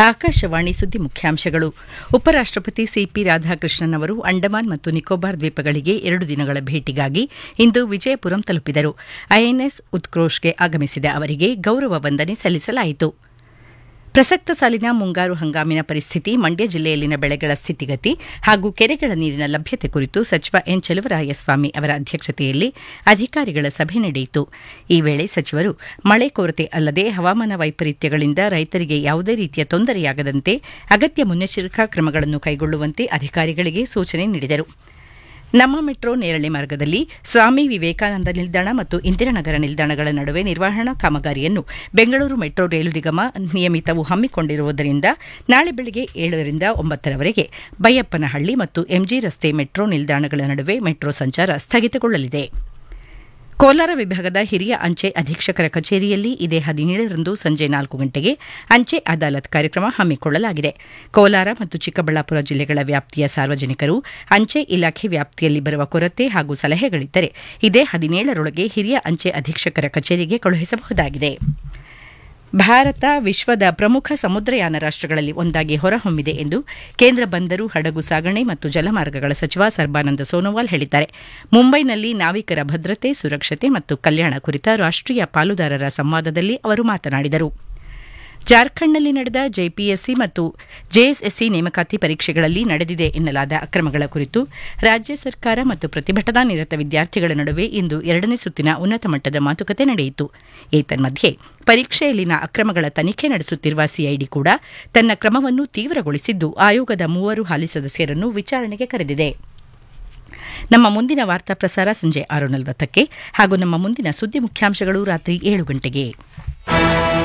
ಆಕಾಶವಾಣಿ ಸುದ್ದಿ ಮುಖ್ಯಾಂಶಗಳು ಉಪರಾಷ್ಟಪತಿ ಸಿಪಿ ರಾಧಾಕೃಷ್ಣನ್ ಅವರು ಅಂಡಮಾನ್ ಮತ್ತು ನಿಕೋಬಾರ್ ದ್ವೀಪಗಳಿಗೆ ಎರಡು ದಿನಗಳ ಭೇಟಿಗಾಗಿ ಇಂದು ವಿಜಯಪುರಂ ತಲುಪಿದರು ಐಎನ್ಎಸ್ ಉತ್ಕ್ರೋಶ್ಗೆ ಆಗಮಿಸಿದ ಅವರಿಗೆ ಗೌರವ ವಂದನೆ ಸಲ್ಲಿಸಲಾಯಿತು ಪ್ರಸಕ್ತ ಸಾಲಿನ ಮುಂಗಾರು ಹಂಗಾಮಿನ ಪರಿಸ್ಥಿತಿ ಮಂಡ್ಯ ಜಿಲ್ಲೆಯಲ್ಲಿನ ಬೆಳೆಗಳ ಸ್ಥಿತಿಗತಿ ಹಾಗೂ ಕೆರೆಗಳ ನೀರಿನ ಲಭ್ಯತೆ ಕುರಿತು ಸಚಿವ ಎನ್ ಚೆಲುವರಾಯಸ್ವಾಮಿ ಅವರ ಅಧ್ಯಕ್ಷತೆಯಲ್ಲಿ ಅಧಿಕಾರಿಗಳ ಸಭೆ ನಡೆಯಿತು ಈ ವೇಳೆ ಸಚಿವರು ಮಳೆ ಕೊರತೆ ಅಲ್ಲದೆ ಹವಾಮಾನ ವೈಪರೀತ್ಯಗಳಿಂದ ರೈತರಿಗೆ ಯಾವುದೇ ರೀತಿಯ ತೊಂದರೆಯಾಗದಂತೆ ಅಗತ್ಯ ಮುನ್ನೆಚ್ಚರಿಕಾ ಕ್ರಮಗಳನ್ನು ಕೈಗೊಳ್ಳುವಂತೆ ಅಧಿಕಾರಿಗಳಿಗೆ ಸೂಚನೆ ನೀಡಿದರು ನಮ್ಮ ಮೆಟ್ರೋ ನೇರಳೆ ಮಾರ್ಗದಲ್ಲಿ ಸ್ವಾಮಿ ವಿವೇಕಾನಂದ ನಿಲ್ದಾಣ ಮತ್ತು ಇಂದಿರಾನಗರ ನಿಲ್ದಾಣಗಳ ನಡುವೆ ನಿರ್ವಹಣಾ ಕಾಮಗಾರಿಯನ್ನು ಬೆಂಗಳೂರು ಮೆಟ್ರೋ ರೈಲು ನಿಗಮ ನಿಯಮಿತವು ಹಮ್ಮಿಕೊಂಡಿರುವುದರಿಂದ ನಾಳೆ ಬೆಳಗ್ಗೆ ಏಳರಿಂದ ಒಂಬತ್ತರವರೆಗೆ ಬೈಯಪ್ಪನಹಳ್ಳಿ ಮತ್ತು ಎಂಜಿ ರಸ್ತೆ ಮೆಟ್ರೋ ನಿಲ್ದಾಣಗಳ ನಡುವೆ ಮೆಟ್ರೋ ಸಂಚಾರ ಸ್ಥಗಿತಗೊಳ್ಳಲಿದೆ ಕೋಲಾರ ವಿಭಾಗದ ಹಿರಿಯ ಅಂಚೆ ಅಧೀಕ್ಷಕರ ಕಚೇರಿಯಲ್ಲಿ ಇದೇ ಹದಿನೇಳರಂದು ಸಂಜೆ ನಾಲ್ಕು ಗಂಟೆಗೆ ಅಂಚೆ ಅದಾಲತ್ ಕಾರ್ಯಕ್ರಮ ಹಮ್ಮಿಕೊಳ್ಳಲಾಗಿದೆ ಕೋಲಾರ ಮತ್ತು ಚಿಕ್ಕಬಳ್ಳಾಪುರ ಜಿಲ್ಲೆಗಳ ವ್ಯಾಪ್ತಿಯ ಸಾರ್ವಜನಿಕರು ಅಂಚೆ ಇಲಾಖೆ ವ್ಯಾಪ್ತಿಯಲ್ಲಿ ಬರುವ ಕೊರತೆ ಹಾಗೂ ಸಲಹೆಗಳಿದ್ದರೆ ಇದೇ ಹದಿನೇಳರೊಳಗೆ ಹಿರಿಯ ಅಂಚೆ ಅಧೀಕ್ಷಕರ ಕಚೇರಿಗೆ ಕಳುಹಿಸಬಹುದಾಗಿದೆ ಭಾರತ ವಿಶ್ವದ ಪ್ರಮುಖ ಸಮುದ್ರಯಾನ ರಾಷ್ಟಗಳಲ್ಲಿ ಒಂದಾಗಿ ಹೊರಹೊಮ್ಮಿದೆ ಎಂದು ಕೇಂದ್ರ ಬಂದರು ಹಡಗು ಸಾಗಣೆ ಮತ್ತು ಜಲಮಾರ್ಗಗಳ ಸಚಿವ ಸರ್ಬಾನಂದ ಸೋನೋವಾಲ್ ಹೇಳಿದ್ದಾರೆ ಮುಂಬೈನಲ್ಲಿ ನಾವಿಕರ ಭದ್ರತೆ ಸುರಕ್ಷತೆ ಮತ್ತು ಕಲ್ಯಾಣ ಕುರಿತ ರಾಷ್ಟೀಯ ಪಾಲುದಾರರ ಸಂವಾದದಲ್ಲಿ ಅವರು ಮಾತನಾಡಿದರು ಜಾರ್ಖಂಡ್ನಲ್ಲಿ ನಡೆದ ಜೆಪಿಎಸ್ಸಿ ಮತ್ತು ಜೆಎಸ್ಎಸ್ಸಿ ನೇಮಕಾತಿ ಪರೀಕ್ಷೆಗಳಲ್ಲಿ ನಡೆದಿದೆ ಎನ್ನಲಾದ ಅಕ್ರಮಗಳ ಕುರಿತು ರಾಜ್ಯ ಸರ್ಕಾರ ಮತ್ತು ಪ್ರತಿಭಟನಾ ನಿರತ ವಿದ್ಯಾರ್ಥಿಗಳ ನಡುವೆ ಇಂದು ಎರಡನೇ ಸುತ್ತಿನ ಉನ್ನತ ಮಟ್ಟದ ಮಾತುಕತೆ ನಡೆಯಿತು ಏತನ್ಮಧ್ಯೆ ಪರೀಕ್ಷೆಯಲ್ಲಿನ ಅಕ್ರಮಗಳ ತನಿಖೆ ನಡೆಸುತ್ತಿರುವ ಸಿಐಡಿ ಕೂಡ ತನ್ನ ಕ್ರಮವನ್ನು ತೀವ್ರಗೊಳಿಸಿದ್ದು ಆಯೋಗದ ಮೂವರು ಹಾಲಿ ಸದಸ್ಯರನ್ನು ವಿಚಾರಣೆಗೆ ಕರೆದಿದೆ ನಮ್ಮ ಮುಂದಿನ ವಾರ್ತಾ ಪ್ರಸಾರ ಸಂಜೆ ಆರು ನಲವತ್ತಕ್ಕೆ ಹಾಗೂ ನಮ್ಮ ಮುಂದಿನ ಸುದ್ದಿ ಮುಖ್ಯಾಂಶಗಳು ರಾತ್ರಿ ಏಳು ಗಂಟೆಗೆ